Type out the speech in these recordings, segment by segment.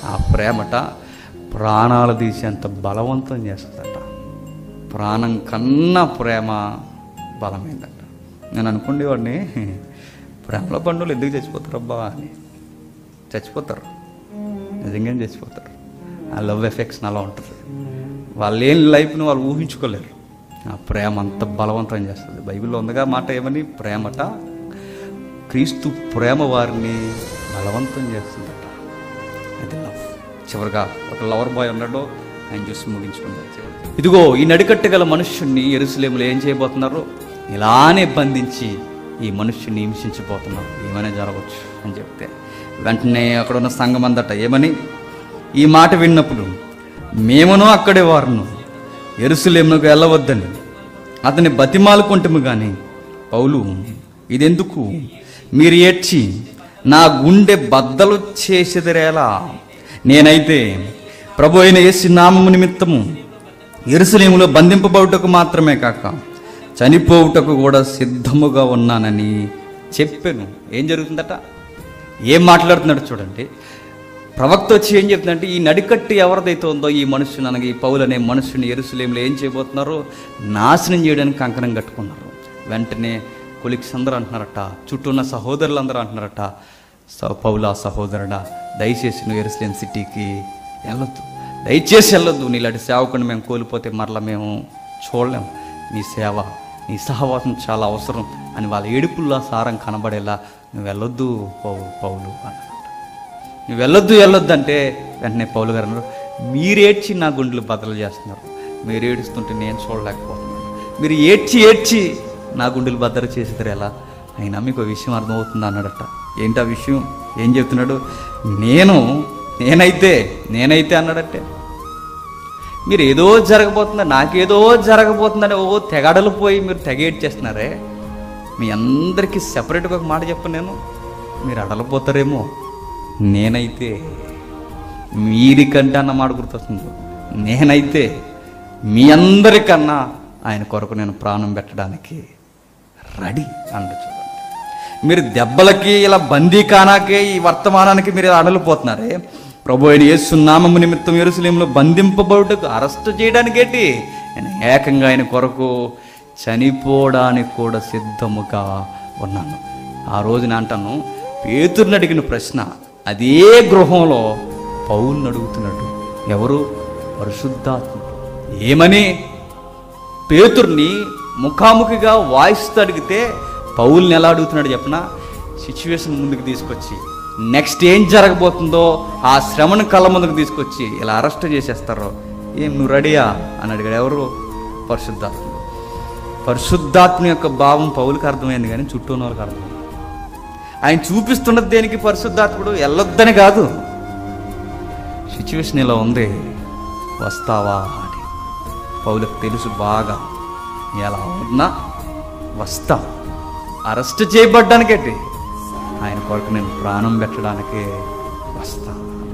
ఆ ప్రేమట ప్రాణాలు తీసేంత బలవంతం చేస్తుందట ప్రాణం కన్నా ప్రేమ బలమైందట నేను అనుకునేవాడిని ప్రేమలో బంధువులు ఎందుకు చచ్చిపోతారు అబ్బా అని చచ్చిపోతారు నిజంగానే చచ్చిపోతారు ఆ లవ్ ఎఫెక్ట్స్ అలా ఉంటుంది వాళ్ళు ఏం లైఫ్ని వాళ్ళు ఊహించుకోలేరు ఆ ప్రేమ అంత బలవంతం చేస్తుంది బైబిల్లో ఉందిగా మాట ఏమని ప్రేమట క్రీస్తు ప్రేమ వారిని బలవంతం చేస్తుందట అది లవ్ చివరిగా ఒక లవర్ బాయ్ ఉన్నాడు ఆయన చూసి ముగించుకుందాం చివరికి. ఇదిగో ఈ నడికట్టు గల మనుష్యుణ్ణి ఎరుసలేములు ఏం చేయబోతున్నారు ఇలానే బంధించి ఈ మనుష్యుని హింసించిపోతున్నారు ఏమైనా జరగవచ్చు అని చెప్తే వెంటనే అక్కడ ఉన్న సంఘం అందట ఏమని ఈ మాట విన్నప్పుడు మేమును అక్కడే వారును ఎరుసలేమునకు వెళ్ళవద్దని అతని బతిమాలుకుంటము కానీ పౌలు ఇదెందుకు మీరు ఏడ్చి నా గుండె బద్దలు చేసేదిరేలా నేనైతే ప్రభు అయిన యేసు నామము నిమిత్తము ఎరుసలేములో బంధింపబడుటకు మాత్రమే కాక చనిపోవుటకు కూడా సిద్ధముగా ఉన్నానని చెప్పాను ఏం జరుగుతుందట ఏం మాట్లాడుతున్నాడు చూడండి ప్రవక్త వచ్చి ఏం చెప్తుందంటే ఈ నడికట్టు ఎవరిదైతే ఉందో ఈ మనుషుని అనగా ఈ పౌలు అనే మనుషుని ఎరుసలేంలో ఏం చేయబోతున్నారు నాశనం చేయడానికి కంకణం కట్టుకున్నారు వెంటనే కొలిక్స్ అందరూ అంటున్నారట చుట్టూ ఉన్న సహోదరులు అందరూ అంటున్నారట స- పౌలా సహోదరుడా దయచేసి నువ్వు ఎరుసలేం సిటీకి వెళ్ళొద్దు దయచేసి వెళ్ళొద్దు నీలాంటి సేవకుని మేము కోల్పోతే మరలా మేము చూడలేం నీ సేవ నీ సహవాసం చాలా అవసరం అని వాళ్ళ ఏడుపుల్లో సారం కనబడేలా నువ్వు వెళ్ళొద్దు పౌ- పౌలు అన్నారట నువ్వు వెళ్ళొద్దు వెళ్ళొద్దు అంటే వెంటనే పౌలు గారు అన్నారు మీరు ఏడ్చి నా గుండెలు బదలు చేస్తున్నారు మీరు ఏడుస్తుంటే నేను చూడలేకపోతున్నాను మీరు ఏడ్చి ఏడ్చి నా గుండెలు బద్దలు చేసేది ఎలా అయినా మీకు ఒక విషయం అర్థమవుతుంది అన్నాడట ఏంటి ఆ విషయం ఏం చెప్తున్నాడు నేను నేనైతే నేనైతే అన్నాడటే మీరు ఏదో జరగబోతుందా నాకేదో జరగబోతుందని ఓ తెగడలు పోయి మీరు తెగ ఏడ్చేస్తున్నారే మీ అందరికీ సెపరేట్గా ఒక మాట చెప్పను నేను మీరు అడలిపోతారేమో నేనైతే మీరికంటే అన్న మాట గుర్తొస్తుంది నేనైతే మీ అందరికన్నా ఆయన కొరకు నేను ప్రాణం పెట్టడానికి రెడీ అన్నట్టు చూడండి మీరు దెబ్బలకి ఇలా బందీకానాకే ఈ వర్తమానానికి మీరు అడలిపోతున్నారే ప్రభు అయిన యేసు నామము నిమిత్తం ఎరుసలేంలో బంధింపబడుటకు అరెస్ట్ చేయడానికి ఏంటి నేను ఏకంగా ఆయన కొరకు చనిపోవడానికి కూడా సిద్ధముగా ఉన్నాను ఆ రోజున అంటాను పేతుర్ని అడిగిన ప్రశ్న అదే గృహంలో పౌల్ని అడుగుతున్నాడు ఎవరు పరిశుద్ధాత్ముడు ఏమని పేతుర్ని ముఖాముఖిగా వాయిస్తూ అడిగితే పౌల్ని ఎలా అడుగుతున్నాడు చెప్పనా సిచ్యువేషన్ ముందుకు తీసుకొచ్చి నెక్స్ట్ ఏం జరగబోతుందో ఆ శ్రమను కళ్ళ ముందుకు తీసుకొచ్చి ఇలా అరెస్ట్ చేసేస్తారు ఏం నువ్వు రెడీయా అని అడిగాడు ఎవరు పరిశుద్ధాత్ముడు పరిశుద్ధాత్మ యొక్క భావం పౌలకి అర్థమైంది కానీ చుట్టూ ఉన్న వాళ్ళకి అర్థమైంది ఆయన చూపిస్తున్నది దేనికి పరిశుద్ధాత్ముడు వెళ్ళొద్దని కాదు సిచ్యువేషన్ ఇలా ఉంది వస్తావా అని పౌలకు తెలుసు బాగా ఎలా ఉన్నా వస్తా అరెస్ట్ చేయబడ్డానికేంటి ఆయన కొరకు నేను ప్రాణం పెట్టడానికి వస్తా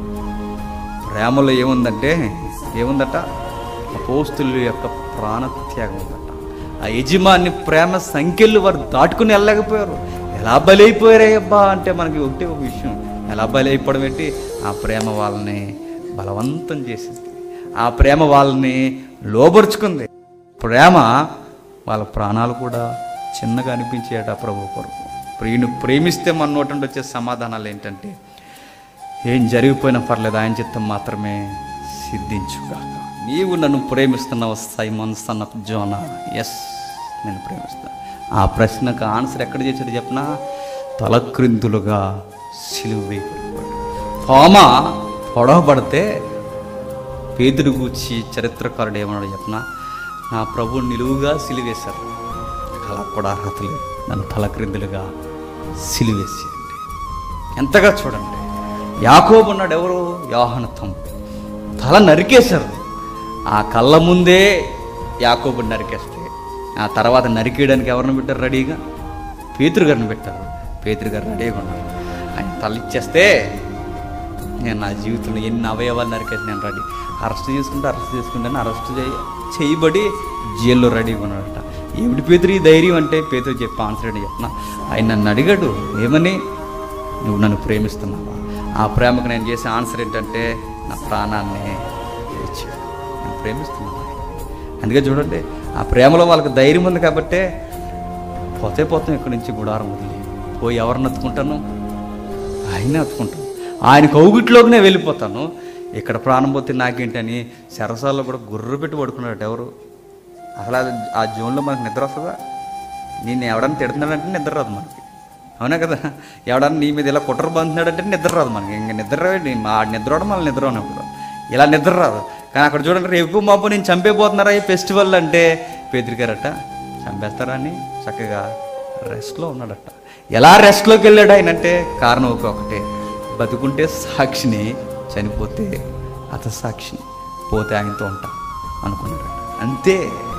ప్రేమలో ఏముందంటే ఏముందట అపోస్తుల యొక్క ప్రాణత్యాగం ఉందట ఆ యజమాని ప్రేమ సంఖ్యలు వారు దాటుకుని వెళ్ళలేకపోయారు ఎలా బలైపోయారే అబ్బా అంటే మనకి ఒకటే ఒక విషయం ఎలా బలైపోవడం ఏంటి ఆ ప్రేమ వాళ్ళని బలవంతం చేసింది ఆ ప్రేమ వాళ్ళని లోబరుచుకుంది ప్రేమ వాళ్ళ ప్రాణాలు కూడా చిన్నగా అనిపించేట ప్రభు కొరకు ప్రియుని ప్రేమిస్తే మన నోటి నుండి వచ్చే సమాధానాలు ఏంటంటే ఏం జరిగిపోయినా పర్లేదు ఆయన చిత్తం మాత్రమే సిద్ధించుగాక నీవు నన్ను ప్రేమిస్తున్నావు Simon son of Jonah yes నేను ప్రేమిస్తాను ఆ ప్రశ్నకు ఆన్సర్ ఎక్కడ చేశాడు చెప్పనా తలక్రిందులుగా సిలువ వేయబడిపోయాడు తోమ పొడవబడితే పేదరు గూర్చి చరిత్రకారుడు ఏమన్నాడు చెప్పనా నా ప్రభు నిలువుగా సిలివేశారు అలా కూడా అర్హత లేదు నన్ను తలక్రిందులుగా సిలివేసేయండి ఎంతగా చూడండి యాకోబు ఉన్నాడు ఎవరు యోహనత్వం తల నరికేశారు ఆ కళ్ళ ముందే యాకోబు నరికేస్తే ఆ తర్వాత నరికేయడానికి ఎవరిని పెట్టారు రెడీగా పేతురు గారిని పెట్టారు పేతురు గారు రెడీగా ఉన్నారు ఆయన తల ఇచ్చేస్తే నేను నా జీవితంలో ఎన్ని అవయవాలు నరికేసి నేను రెడీ అరెస్ట్ చేసుకుంటే అరెస్ట్ చేసుకుంటాను అరెస్ట్ చేయ చేయబడి జైల్లో రెడీగా ఉన్నాడట ఏమిటి పేతురు ఈ ధైర్యం అంటే పేతురు చెప్పి ఆన్సర్ అని చెప్పిన ఆయన నన్ను అడిగాడు ఏమని నువ్వు నన్ను ప్రేమిస్తున్నావా ఆ ప్రేమకు నేను చేసే ఆన్సర్ ఏంటంటే నా ప్రాణాన్ని ఇచ్చాడు నేను ప్రేమిస్తున్నాను అందుకే చూడండి ఆ ప్రేమలో వాళ్ళకి ధైర్యం ఉంది కాబట్టే పోతే పోతాం ఇక్కడి నుంచి గుడారం వదిలి పోయి ఎవరిని ఎత్తుకుంటాను ఆయన ఎత్తుకుంటాను ఆయన కౌగిట్లోకి నేను వెళ్ళిపోతాను ఇక్కడ ప్రాణం పోతే నాకేంటని సరసాల్లో కూడా గుర్రు పెట్టి పడుకున్నాడు ఎవరు అసలు అది ఆ జోన్లో మనకు నిద్ర వస్తుందా నేను ఎవడన్నా తిడుతున్నాడంటే నిద్ర రాదు మనకి అవునా కదా ఎవడన్నా నీ మీద ఇలా కుట్ర బంతున్నాడంటే నిద్ర రాదు మనకి ఇంక నిద్ర రాదు ఆ నిద్ర రావడం మళ్ళీ నిద్ర ఉన్నప్పుడు ఇలా నిద్ర రాదు కానీ అక్కడ చూడండి రేపు మాపు నేను చంపేపోతున్నారా ఈ ఫెస్టివల్ అంటే పేదరికారట చంపేస్తారా అని చక్కగా రెస్ట్లో ఉన్నాడట ఎలా రెస్ట్లోకి వెళ్ళాడు ఆయన అంటే కారణం ఒక ఒకటే బతుకుంటే సాక్షిని చనిపోతే అత సాక్షిని పోతే ఆయనతో ఉంటా అనుకున్నాడు అంతే